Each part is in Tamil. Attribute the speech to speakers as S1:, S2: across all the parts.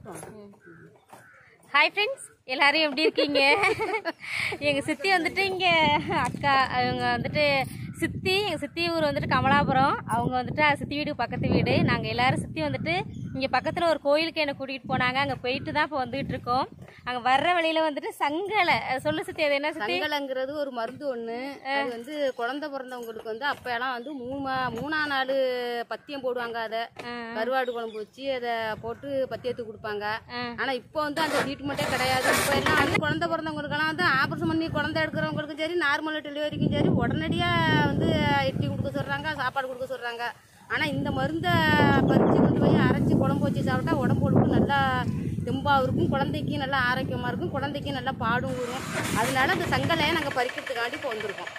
S1: ஹாய் ஃப்ரெண்ட்ஸ் எல்லாரும் எப்படி இருக்கீங்க எங்கள் சித்தி வந்துட்டு இங்கே அக்கா அவங்க வந்துட்டு சித்தி எங்கள் சித்தி ஊர் வந்துட்டு கமலாபுரம் அவங்க வந்துட்டு அது சித்தி வீடு பக்கத்து வீடு நாங்கள் எல்லாரும் சித்தி வந்துட்டு இங்கே பக்கத்தில் ஒரு கோயிலுக்கு என்னை கூட்டிகிட்டு போனாங்க அங்கே போயிட்டு தான் இப்போ வந்துகிட்டு இருக்கோம் அங்கே வர்ற வழியில் வந்துட்டு சங்கலை அஹ் சொல்லு சித்தி அது என்ன சித்தி
S2: சங்கலங்கிறது ஒரு மருந்து ஒண்ணு அது வந்து குழந்தை பிறந்தவங்களுக்கு வந்து அப்ப எல்லாம் வந்து மூணு மா- மூணா நாள் பத்தியம் போடுவாங்க அதை கருவாடு குழம்பு வச்சு அதை போட்டு பத்தியத்துக்கு கொடுப்பாங்க ஆனா இப்போ வந்து அந்த ட்ரீட்மெண்ட்டே கிடையாது இப்போ எல்லாம் வந்து குழந்தை பிறந்தவங்களுக்கெல்லாம் வந்து ஆபரேஷன் பண்ணி குழந்தை எடுக்கிறவங்களுக்கும் சரி நார்மல் டெலிவரிக்கும் சரி உடனடியா வந்து இட்லி கொடுக்க சொல்றாங்க சாப்பாடு கொடுக்க சொல்றாங்க ஆனா இந்த மருந்தை பறிச்சு கொண்டு போய் அரைச்சி குழம்பு வச்சு சாப்பிட்டா உடம்பு உடம்பு நல்லா தெம்பாக இருக்கும் குழந்தைக்கு நல்லா ஆரோக்கியமாக இருக்கும் குழந்தைக்கு நல்லா பாடும் வரும் அதனால அந்த சங்கலையை நாங்கள் பறிக்கிறதுக்காண்டி இப்போ வந்திருக்கோம்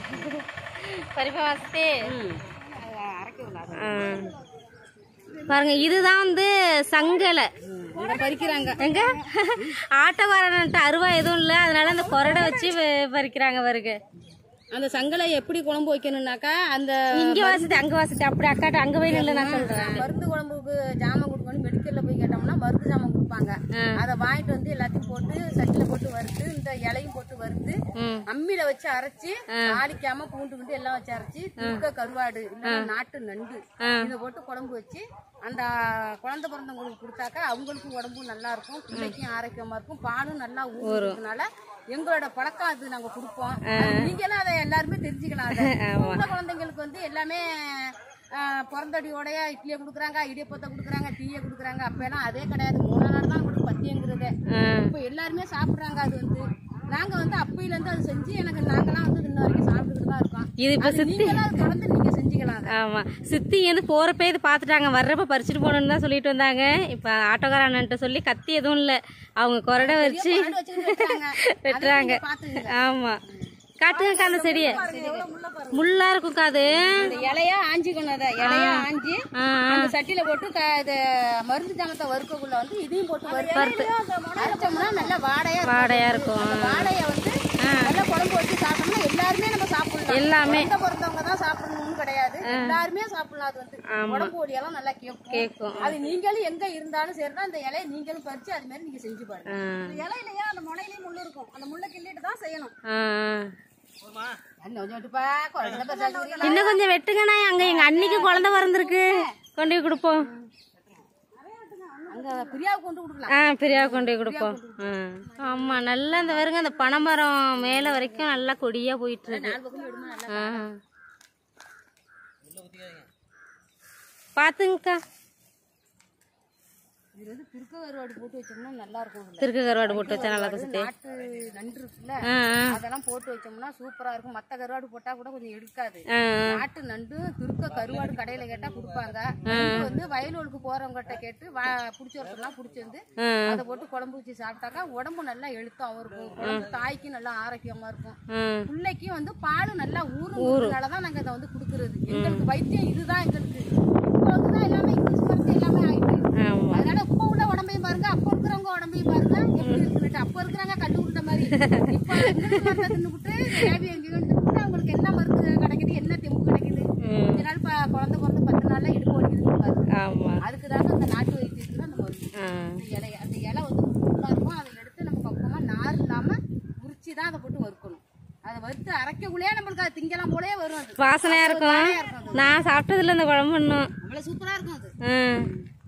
S1: பரிப்பா சித்தி
S2: அரைக்க விடாது
S1: பாருங்க இதுதான் வந்து சங்கலை
S2: இங்கே பறிக்கிறாங்க
S1: எங்க ஆட்டோக்காரன்ட்டு அருவா எதுவும் இல்லை அதனால அந்த கொரடை வச்சு வ- பறிக்கிறாங்க வருக
S2: அந்த சங்கலை எப்படி குழம்பு வைக்கணும்னாக்கா அந்த
S1: இங்க வாசிட்டு அங்க வாசிட்டு அப்படி அக்காட்ட அங்க போய் நில்லு நான் சொல்றேன்
S2: மருந்து குழம்புக்கு ஜாமான் கொடுக்கணும் மெடிக்கல்ல போய் கேட்டோம்னா மருந்து ஜாமான் கொடுப்பாங்க அதை வாங்கிட்டு வந்து எல்லாத்தையும் போட்டு சட்டில போட்டு வறுத்து இந்த இலையும் போட்டு வறுத்து
S1: ம்.
S2: அம்மியில வச்சு அரைச்சு தாளிக்காம பூண்டு குண்டு எல்லாம் வச்சு அரைச்சு துக்க கருவாடு இல்ல நாட்டு நண்டு இதை போட்டு குழம்பு வச்சு அந்த குழந்தை பிறந்தவங்களுக்கு கொடுத்தாக்கா அவங்களுக்கும் உடம்பும் நல்லா இருக்கும் பிள்ளைக்கும் ஆரோக்கியமா இருக்கும் பாலும் நல்லா ஊறுறதுனால எங்களோட பழக்கம் அது நாங்க கொடுப்போம் அது நீங்களும் அதை எல்லாருமே தெரிஞ்சுக்கலாம் அதை உள்ள குழந்தைங்களுக்கு வந்து எல்லாமே ஆஹ், பிறந்தடியோடய இட்லியை கொடுக்குறாங்க இடியப்பத்தை கொடுக்குறாங்க டீயை கொடுக்குறாங்க அப்ப எல்லாம் அதே கிடையாது மூணு நாள் தான் உங்களுக்கு பத்தியங்கிறதே இப்போ எல்லாருமே சாப்பிடுறாங்க அது வந்து நாங்க வந்து அப்பையில இருந்து அது செஞ்சு எனக்கு நாங்கெல்லாம் வந்து இன்ன வரைக்கும் சாப்பிட்டுக்கிட்டு தான் இருக்கோம்
S1: இது இப்ப
S2: அது நீங்களும் அதை தொடர்ந்து நீங்க செஞ்சுக்கலாம் அதை.
S1: ஆமா சித்தி வந்து போறப்ப இது பாத்துட்டாங்க வர்றப்ப பறிச்சுட்டு போகணும்னு தான் சொல்லிட்டு வந்தாங்க இப்ப ஆட்டோக்காரன்ட்ட சொல்லி கத்தி எதுவும் இல்ல அவங்க கொரடை வச்சு
S2: மாடு வச்சுக்கிட்டு வெட்டுறாங்க. அதை
S1: வெட்டுறாங்க
S2: நீங்க பாத்துக்கங்க.
S1: ஆமா காட்டுங்கக்கா அந்த செடிய முள்ளா இருக்கும் காது
S2: இந்த இலையா ஆஞ்சிக்கணும் அதை இலையா ஆஞ்சி
S1: ஆ,
S2: அந்த சட்டியில போட்டு க- இது மருந்து ஜாமத்தை வறுக்கக்குள்ள வந்து இதையும் போட்டு வறுத்து அரைச்சோம்னா நல்லா வாடையா இருக்கும்.
S1: வாடையா இருக்கும்
S2: அந்த வாடைய வந்து நல்லா குழம்பு வச்சு சாப்பிட்டோம்னா எல்லாருமே நம்ம சாப்பிடலாம்
S1: எல்லாமே.
S2: குழந்தை பிறந்தவங்க தான் சாப்பிடணும்னு கிடையாது எல்லாருமே சாப்பிடலாம் அது வந்து உடம்பு ஒடியெல்லாம் நல்லா கேட்கும்
S1: கேக்கும்
S2: அது நீங்களும் எங்க இருந்தாலும் சரிதான் அந்த இலையை நீங்களும் பறிச்சு அது மாதிரி நீங்க செஞ்சு பாருங்க
S1: ஆ,
S2: இலையிலயா அந்த முனையிலயும் முள்ளு இருக்கும் அந்த முள்ளை கிள்ளிட்டு தான் செய்யணும்
S1: ஆ, ஆ.
S2: கொஞ்சம் விட்டுப்பா குழந்தை பெருசாக
S1: இன்னும் கொஞ்சம் வெட்டுங்கண்ணா அங்க எங்க அன்னைக்கு குழந்தை பிறந்திருக்கு கொண்டு போய் கொடுப்போம்
S2: அங்க பிரியாவுக்கு கொண்டு கொடுக்கலாம்
S1: ஆ பெரியா கொண்டு போய் கொடுப்போம் ஆ. ஆமா நல்லா அந்த வருங்க அந்த பனைமரம் மேல வரைக்கும் நல்லா கொடியா போயிட்டு இருக்கு ஆ. பாத்துங்கக்கா
S2: இது வந்து திருக்க கருவாடு போட்டு வச்சோம்னா நல்லா இருக்கும் இதுல.
S1: திருக்கு கருவாடு போட்டு வச்சா நல்லா இருக்கும் சித்தி
S2: நாட்டு நண்டு இருக்குல்ல
S1: ஆ, ஆ.
S2: அதெல்லாம் போட்டு வச்சோம்னா சூப்பரா இருக்கும் மத்த கருவாடு போட்டா கூட கொஞ்சம் எடுக்காது
S1: ஆ,
S2: நாட்டு நண்டு திருக்க கருவாடு கடையில கேட்டா கொடுப்பாங்க நண்டு வந்து வயலூருக்கு போறவங்ககிட்ட கேட்டு வா- புடிச்சு வரலாம் புடிச்சு வந்து
S1: ஆ.
S2: அதை போட்டு குழம்பு வச்சு சாப்பிட்டாக்கா உடம்பு நல்லா எழுத்தாவும் இருக்கும் குழம்பு தாய்க்கு நல்லா ஆரோக்கியமா இருக்கும்
S1: ம்.
S2: பிள்ளைக்கும் வந்து பால் நல்லா ஊறுறதுனால தான் நாங்க இதை வந்து கொடுக்கறது எங்களுக்கு வைத்தியம் இதுதான் எங்களுக்கு இப்போ வந்து தான் எல்லாமே இங்கிலீஷ் மருந்து எல்லாமே ஆயிட்டு
S1: ஆமா
S2: அதனால இப்ப உள்ள உடம்பையும் பாருங்க அப்ப இருக்கிறவங்க உடம்பையும் பாருங்க எப்படி இருக்குன்னு அப்ப இருக்கிறாங்க கண்டு விட்ட மாதிரி இப்ப இங்கிலீஷ் மருந்தை தின்னுபிட்டு ரேபி எங்கேயும் தின்னுபிட்டு அவங்களுக்கு என்ன மருந்து கிடைக்குது என்ன தெம்பு கிடைக்குது கொஞ்ச நாள் ப- குழந்தை பிறந்து பத்து நாள்ல இடுப்பு வலிக்குதுன்னு பாருங்க
S1: ஆமா
S2: அதுக்கு தாங்க அந்த நாட்டு வைத்தியத்துல அந்த மருந்து
S1: ஆ.
S2: அந்த இலை அந்த இலை வந்து ஃபுல்லா இருக்கும் அதை எடுத்து நம்ம பக்கமா நார் இல்லாம உரிச்சு தான் அதை போட்டு வறுக்கணும் அதை வறுத்து அரைக்கக்குள்ளேயே நம்மளுக்கு அது திங்கலாம் போலயே வரும் அது
S1: வாசனையா இருக்கும் நான் சாப்பிட்டதுல இந்த குழம்பு இன்னும்
S2: அவ்வளவு சூப்பரா இருக்கும் அது
S1: ம்.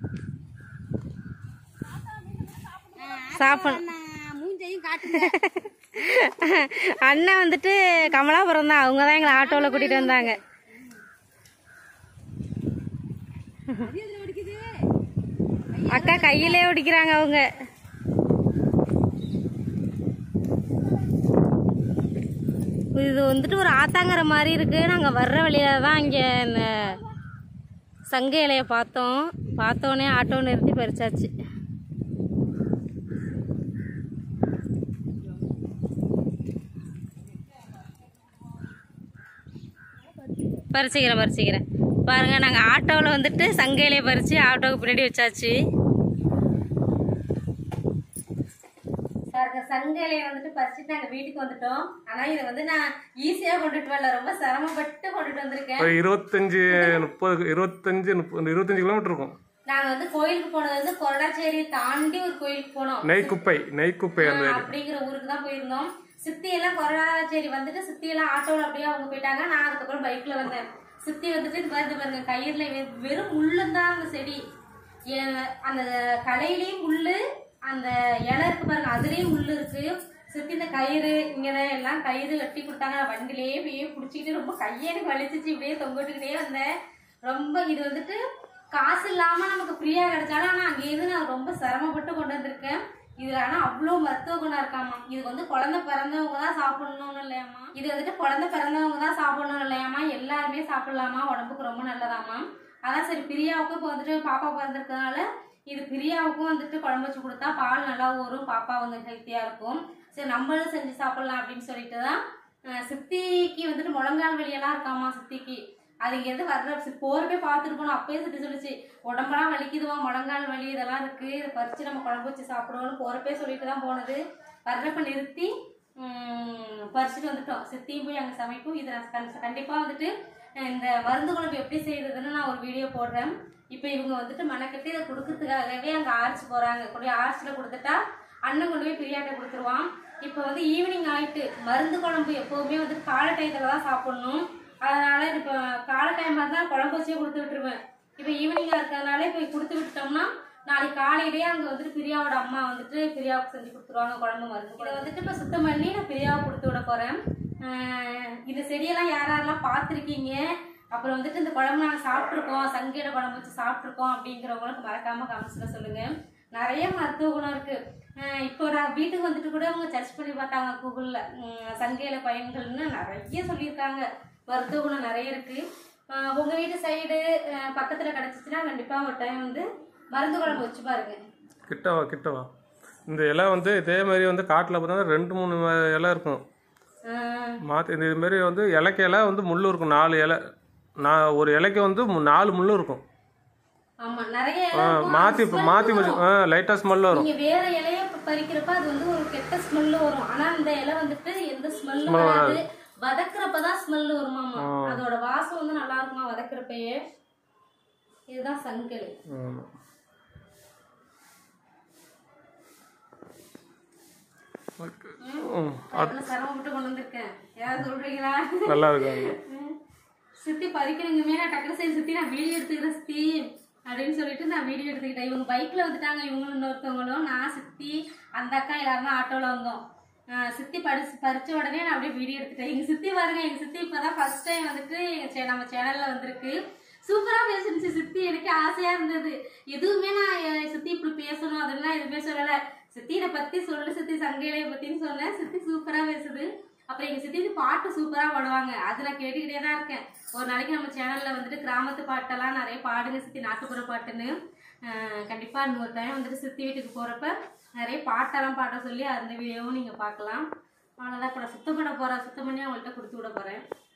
S1: சாப்பிடணும்
S2: நான் மூஞ்சையும் காட்டுங்க
S1: அண்ணன் வந்துட்டு கமலாபுரம் தான் அவங்க தான் எங்களை ஆட்டோவில் கூட்டிட்டு வந்தாங்க
S2: இதுல வெடிக்குது
S1: அக்கா கையிலே ஓடிக்கிறாங்க அவங்க இது வந்துட்டு ஒரு ஆத்தாங்கர மாதிரி இருக்கு நாங்க வர்ற வழியில தான் இங்க இந்த சங்க இலைய பார்த்தோம் பார்த்தோன்னே ஆட்டோ நிறுத்தி பறிச்சாச்சு பறிச்சுக்கிறேன் பறிச்சுக்கிறேன் பாருங்க நாங்க ஆட்டோவில் வந்துட்டு சங்க இலைய பறிச்சு ஆட்டோவுக்கு பின்னாடி வச்சாச்சு பாருங்க சங்க இலைய வந்துட்டு பறிச்சுட்டு நாங்க வீட்டுக்கு வந்துட்டோம் ஆனா இதை வந்து நான் ஈஸியா கொண்டுட்டு வரல ரொம்ப சிரமப்பட்டு கொண்டுட்டு வந்திருக்கேன்
S3: ஒரு இருபத்தஞ்சு முப்பது இருபத்தஞ்சு முப்பது இருபத்தஞ்சு கிலோமீட்டர் இருக்கும்
S1: நாங்க வந்து கோயிலுக்கு போனது வந்து கொரடாச்சேரி தாண்டி ஒரு கோயிலுக்கு போனோம்
S3: நெய்க்குப்பை நெய்க்குப்பை அந்த
S1: ஆஹ் அப்படிங்கிற ஊருக்கு தான் போயிருந்தோம் சித்தி எல்லாம் கொரடாச்சேரி வந்துட்டு சித்தி எல்லாம் ஆட்டோல அப்படியே அவங்க போயிட்டாங்க நான் அதுக்கப்புறம் பைக்ல வந்தேன் சித்தி வந்துட்டு இது பாருங்க பாருங்க கயிறுல வெ- வெறும் முள்ளுந்தான் அந்த செடி ஏ- அந்த கலையிலயும் முள்ளு அந்த இலை இருக்கு பாருங்க அதுலயும் முள்ளு இருக்கு சுத்தி இந்த கயிறு இங்கதான் எல்லாம் கயிறு கட்டி கொடுத்தாங்க நான் வண்டிலேயே இப்படியே பிடிச்சிக்கிட்டு ரொம்ப கையே எனக்கு வலிச்சிச்சு இப்படியே தொங்கிட்டுக்கிட்டே வந்தேன் ரொம்ப இது வந்துட்டு காசு இல்லாம நமக்கு ஃப்ரீயா கிடைச்சாலும் ஆனா அங்கேயிருந்து நான் ரொம்ப சிரமப்பட்டு கொண்டு வந்திருக்கேன் இதுல ஆனா அவ்வளோ மருத்துவ குணம் இருக்காமா இது வந்து குழந்தை பிறந்தவங்க தான் சாப்பிடணும்னு இல்லையாமா இது வந்துட்டு குழந்தை பிறந்தவங்க தான் சாப்பிடணும் இல்லையாமா எல்லாருமே சாப்பிடலாமா உடம்புக்கு ரொம்ப நல்லதாமா அதான் சரி பிரியாவுக்கும் இப்போ வந்துட்டு பாப்பா பிறந்திருக்கனால இது பிரியாவுக்கும் வந்துட்டு குழம்பு வச்சு கொடுத்தா பால் நல்லா ஊறும் பாப்பா வந்து ஹெல்த்தியா இருக்கும் சரி நம்மளும் செஞ்சு சாப்பிடலாம் அப்படின்னு சொல்லிட்டு தான் அஹ், சித்திக்கு வந்துட்டு முழங்கால் வலியெல்லாம் இருக்காமா சித்திக்கு அது இங்கேருந்து வர்ற சி- போறப்பே பார்த்துட்டு போனோம் அப்பயே சித்தி சொல்லுச்சு உடம்பெல்லாம் வலிக்குதுவா முழங்கால் வலி இதெல்லாம் இருக்கு இதை பறிச்சு நம்ம குழம்பு வச்சு சாப்பிடுவோம்னு போறப்பே சொல்லிட்டு தான் போனது வர்றப்ப நிறுத்தி உம், பறிச்சுட்டு வந்துட்டோம் சித்தியும் போய் அங்கே சமைக்கும் இதை நான் கண்- கண்டிப்பா வந்துட்டு அஹ், இந்த மருந்து குழம்பு எப்படி செய்யறதுன்னு நான் ஒரு வீடியோ போடுறேன் இப்போ இவங்க வந்துட்டு மெனக்கட்டி இதை கொடுக்கறதுக்காகவே அங்கே ஆர்ச் போறாங்க கொண்டு போய் ஆர்ச்சில் கொடுத்துட்டா அண்ணன் கொண்டு போய் பிரியாட்டை கொடுத்துருவான் இப்போ வந்து ஈவினிங் ஆயிட்டு மருந்து குழம்பு எப்பவுமே வந்து காலை டயத்தில் தான் சாப்பிடணும் அதனால இப்போ காலை டைம் தான் குழம்பு வச்சே கொடுத்து விட்டுருவேன் இப்போ ஈவினிங்காக இருக்கிறதுனால இப்போ கொடுத்து விட்டோம்னா நாளைக்கு காலையிலேயே அங்கே வந்துட்டு பிரியாவோட அம்மா வந்துட்டு பிரியாவுக்கு செஞ்சு கொடுத்துருவாங்க குழம்பு மருந்து இதை வந்துட்டு இப்போ சுத்தம் பண்ணி நான் பிரியாவுக்கு கொடுத்து விட போகிறேன் இந்த செடியெல்லாம் யார் யாரெல்லாம் பார்த்துருக்கீங்க அப்புறம் வந்துட்டு இந்த குழம்பு நாங்கள் சாப்பிட்ருக்கோம் சங்கீட குழம்பு வச்சு சாப்பிட்ருக்கோம் அப்படிங்கிறவங்களுக்கு மறக்காம கமெண்ட்ஸில் சொல்லுங்கள் நிறைய மருத்துவ குணம் இருக்கு அஹ் இப்போ நான் வீட்டுக்கு வந்துட்டு கூட அவங்க சர்ச் பண்ணி பார்த்தாங்க கூகுளில் சங்கையில பயன்கள்னு நிறைய சொல்லியிருக்காங்க மருத்துவ குணம் நிறைய இருக்கு அஹ் உங்க வீட்டு சைடு பக்கத்துல கிடைச்சிச்சுன்னா கண்டிப்பா ஒரு டைம் வந்து மருந்து குழம்பு வச்சு பாருங்க
S3: கிட்டவா கிட்டவா இந்த இலை வந்து இதே மாதிரி வந்து காட்டில் பார்த்தா ரெண்டு மூணு வ- இலை இருக்கும்
S1: அஹ்
S3: மாற்றி இந்த மாதிரி வந்து இலைக்கு இலை வந்து முள் இருக்கும் நாலு இலை நான் ஒரு இலைக்கு வந்து மு- நாலு முள் இருக்கும்
S1: ஆமா நிறைய
S3: ஆ,
S1: இலை இருக்கும்.
S3: மாற்றி
S1: அது smell
S3: மாற்றி
S1: வரும்.
S3: ஆ லைட்டாக ஸ்மெல் வரும்
S1: நீங்க வேற இலைய பறிக்கிறப்ப அது வந்து ஒரு கெட்ட ஸ்மெல் வரும் ஆனா இந்த இலை வந்துட்டு எந்த ஸ்மெல்லும்
S3: Smell
S1: வராது வதக்குறப்பதான் ஸ்மெல் வருமாமா அதோட வாசம் வந்து நல்லா இருக்குமா வதக்குறப்பயே இதுதான் சங்கலி
S3: ஆமா. ம்,
S1: எவ்வளவு சிரமப்பட்டு கொண்டு வந்திருக்கேன் யாராவது சொல்றீங்களா
S3: நல்லா இருக்காங்க
S1: ம். சித்தி பறிக்கிறீங்கமே நான் டக்குனு சரி சித்தி நான் வீடியோ எடுத்துக்கிறேன் சித்தி அப்படின்னு சொல்லிட்டு நான் வீடியோ எடுத்துக்கிட்டேன் இவங்க பைக்ல வந்துட்டாங்க இவங்களும் இன்னொருத்தவங்களும் நான் சித்தி அந்த அக்கா எல்லாருமே ஆட்டோல வந்தோம் ஆஹ் சித்தி பறிச்சு பறிச்ச உடனே நான் அப்படியே வீடியோ எடுத்துட்டேன் எங்க சித்தி பாருங்க எங்க சித்தி இப்பதான் ஃபர்ஸ்ட் டைம் வந்துட்டு எங்க channel- நம்ம சேனல்ல வந்திருக்கு சூப்பரா பேசுனுச்சு சித்தி எனக்கு ஆசையா இருந்தது எதுவுமே நான் என் சித்தி இப்படி பேசணும் அதெல்லாம் எதுவுமே சொல்லல சித்தியை பத்தி சொல்லு சித்தி சங்கையிலைய பத்தின்னு சொன்னேன் சித்தி சூப்பரா பேசுது அப்புறம் எங்க சித்தி வந்து பாட்டு சூப்பரா பாடுவாங்க அது நான் கேட்டுக்கிட்டே தான் இருக்கேன் ஒரு நாளைக்கு நம்ம சேனல்ல வந்துட்டு கிராமத்து பாட்டெல்லாம் நிறைய பாடுங்க சித்தி நாட்டுப்புற பாட்டுன்னு ஆஹ் கண்டிப்பா இன்னொரு டைம் வந்துட்டு சித்தி வீட்டுக்கு போறப்ப நிறைய பாட்டெல்லாம் பாட சொல்லி அந்த வீடியோவும் நீங்க பார்க்கலாம் அவ்வளோதான் இப்போ நான் சுத்தம் பண்ண போறேன் சுத்தம் பண்ணி அவங்கள்ட்ட கொடுத்து விட போறேன்